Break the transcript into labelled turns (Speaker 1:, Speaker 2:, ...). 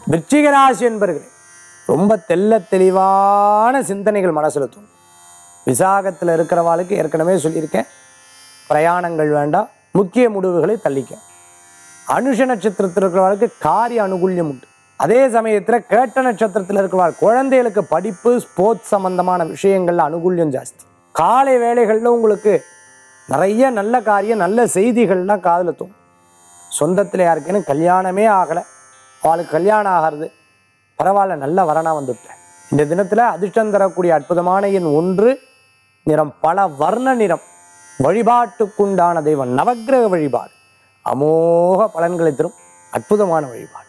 Speaker 1: விருச்சிக ராசி என்பர்களே ரொம்ப தெள்ள தெளிவான சிந்தனைகள் மனசுல தோணும் விசாகத்தில் இருக்கிறவாளுக்கு ஏற்கனவே சொல்லியிருக்கேன் பிரயாணங்கள் வேண்டாம் முக்கிய முடிவுகளை தள்ளிக்க அனுஷ நட்சத்திரத்தில் இருக்கிறவர்களுக்கு காரிய அனுகூல்யம் உண்டு அதே சமயத்தில் கேட்ட நட்சத்திரத்தில் இருக்கிறவாள் குழந்தைகளுக்கு படிப்பு ஸ்போர்ட்ஸ் சம்பந்தமான விஷயங்கள்ல அனுகூல்யம் ஜாஸ்தி காலை வேளைகளில் உங்களுக்கு நிறைய நல்ல காரியம் நல்ல செய்திகள்லாம் காதில் தோணும் சொந்தத்தில் யாருக்கேனும் கல்யாணமே ஆகலை அவளுக்கு கல்யாணம் ஆகிறது பரவாயில்ல நல்ல வரனா வந்துவிட்டேன் இந்த தினத்தில் அதிர்ஷ்டம் தரக்கூடிய அற்புதமான எண் ஒன்று நிறம் பல வர்ண நிறம் வழிபாட்டுக்குண்டான தெய்வம் நவக்கிரக வழிபாடு அமோக பலன்களை தரும் அற்புதமான வழிபாடு